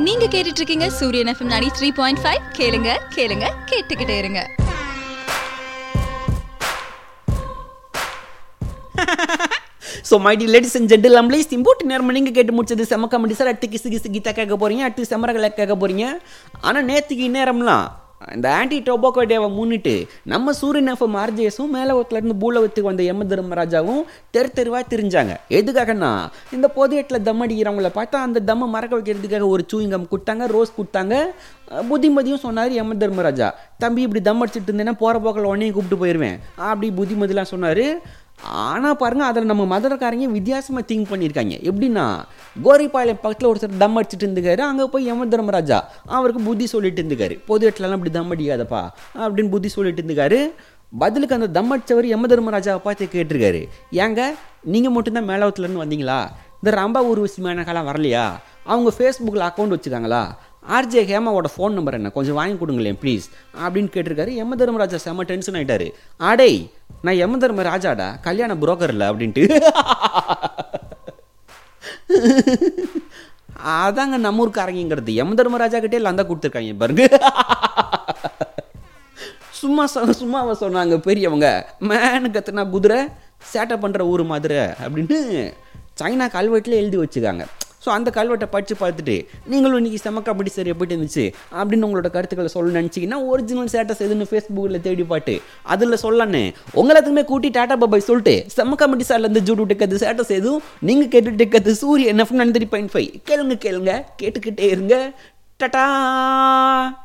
நீங்க கேட்டுட்டு இருக்கீங்க சூரியன் எஃப்எம் 93.5 த்ரீ பாயிண்ட் ஃபைவ் கேளுங்க கேளுங்க கேட்டுக்கிட்டே இருங்க so my dear ladies and gentle men please important நேரம் நீங்கள் கேட்டு முடிச்சது செம காமெடி சார் அடுத்து கிசு கிசு கீதா கேட்க போகிறீங்க அடுத்து செமரகளை கேட்க போகிறீங்க ஆனால் நேற்றுக்கு இந்நேரம்லாம் இந்த ஆன்டி டொபாக்கோ டேவை முன்னிட்டு நம்ம சூரியன் எஃப்எம் ஆர்ஜேஸும் மேலே இருந்து பூலவத்துக்கு வந்த எம தர்மராஜாவும் தெரு தெருவாக தெரிஞ்சாங்க எதுக்காகன்னா இந்த பொதுவெட்டில் தம் அடிக்கிறவங்கள பார்த்தா அந்த தம்மை மறக்க வைக்கிறதுக்காக ஒரு சூயிங்கம் கொடுத்தாங்க ரோஸ் கொடுத்தாங்க அஹ் புத்திமதியும் சொன்னார் எம தர்மராஜா தம்பி இப்படி தம் அடிச்சிட்டு இருந்தேன்னா போகிற போக்கில் உடனே கூப்பிட்டு போயிடுவேன் அப்படி புத்திமதிலாம் சொன்னார் ஆனால் பாருங்கள் அதில் நம்ம மதுரக்காரங்க வித்தியாசமாக திங்க் பண்ணியிருக்காங்க எப்படின்னா கோரிப்பாளையம் பக்கத்தில் ஒருத்தர் தம் அடிச்சிட்டு இருந்துக்காரு அங்கே போய் யம தர்மராஜா அவருக்கு புத்தி சொல்லிட்டு இருந்துக்காரு பொது இடத்துலலாம் இப்படி தம் அடிக்காதப்பா அப்படின்னு புத்தி சொல்லிட்டு இருந்துக்காரு பதிலுக்கு அந்த தம் அடிச்சவர் யம தர்மராஜாவை பார்த்து கேட்டிருக்காரு ஏங்க நீங்கள் மட்டும்தான் மேலவத்துலேருந்து வந்தீங்களா இந்த ரம்பா ஊர்வசி மேனகாலாம் வரலையா அவங்க ஃபேஸ்புக்கில் அக்கௌண்ட் வச்சுக்காங்களா ஆர்ஜே ஹேமாவோட ஃபோன் நம்பர் என்ன கொஞ்சம் வாங்கி கொடுங்களேன் ப்ளீஸ் அப்படின்னு கேட்டிருக்காரு யம தர்மராஜா செம்ம டென்ஷன் ஆயிட்டாரு ஆடேய் நான் யம தர்ம ராஜாடா கல்யாண புரோக்கர் இல்லை அப்படின்ட்டு அதாங்க நம்ம ஊருக்காரங்கிறது யம தர்மராஜா கிட்டே லந்தா கொடுத்துருக்காங்க பாருங்க சும்மா சொ- சும்மாவா சொன்னாங்க பெரியவங்க மேனு கத்துனா குதிரை சேட்டை பண்ணுற ஊர் மதுரை அப்படின்னு சைனா கல்வெட்டில் எழுதி வச்சுக்காங்க ஸோ அந்த கல்வெட்டை படித்து பார்த்துட்டு நீங்களும் இன்றைக்கி செம கபடி சரி எப்படி இருந்துச்சு அப்படின்னு உங்களோட கருத்துக்களை சொல்ல நினச்சிங்கன்னா ஒரிஜினல் ஸ்டேட்டஸ் எதுன்னு ஃபேஸ்புக்கில் தேடி பாட்டு அதில் சொல்லணே உங்களத்துக்குமே கூட்டி டாட்டா பாபாய் சொல்லிட்டு செம்ம கமெடி சார்லேருந்து ஜூடு டெக்கது ஸ்டேட்டஸ் எதுவும் நீங்கள் கேட்டு டெக்கது சூரிய என்எஃப் நன்றி பாயிண்ட் ஃபைவ் கேளுங்க கேளுங்க கேட்டுக்கிட்டே இருங்க டட்டா